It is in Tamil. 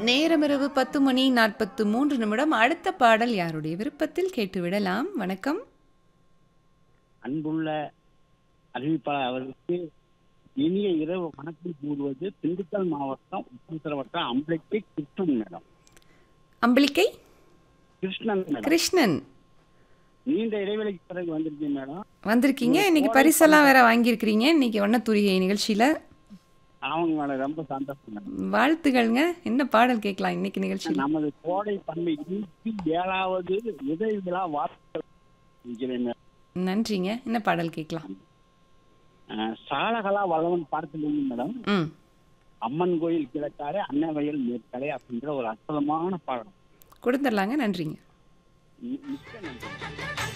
நேரம் இரவு பத்து மணி நாற்பத்து மூன்று நிமிடம் அடுத்த பாடல் யாருடைய விருப்பத்தில் கேட்டுவிடலாம் வணக்கம் அன்புள்ள அறிவிப்பாளர் அவர்களுக்கு இனிய இரவு வணக்கம் கூறுவது திண்டுக்கல் மாவட்டம் உத்தர வட்டம் அம்பளைக்கு கிருஷ்ணன் மேடம் அம்பலிக்கை கிருஷ்ணன் மேடம் கிருஷ்ணன் நீண்ட இடைவெளிக்கு பிறகு வந்திருக்கீங்க மேடம் வந்திருக்கீங்க இன்னைக்கு பரிசெல்லாம் வேற வாங்கியிருக்கிறீங்க இன்னைக்கு ஒன்னத்தூரிகை நிகழ்ச்சியில அவங்க மேடம் ரொம்ப சந்தோஷம் மேடம் வாழ்த்துகள்ங்க என்ன பாடல் கேட்கலாம் இன்னைக்கு நிகழ்ச்சியில் நமது கோடை பண்பை நூற்றி ஏழாவது உதவி விழா வாழ்த்துக்கள் இருக்கிறேன் மேடம். நன்றிங்க என்ன பாடல் கேட்கலாம் அஹ், சாலகலா வல்லவன் பார்த்துருந்தீங்க மேடம் ம் அம்மன் கோயில் கிழக்காரு அன்னவயல் மேற்கரை அப்படின்ற ஒரு அற்புதமான பாடம் கொடுத்துடலாங்க நன்றிங்க மி- மிக்க நன்றி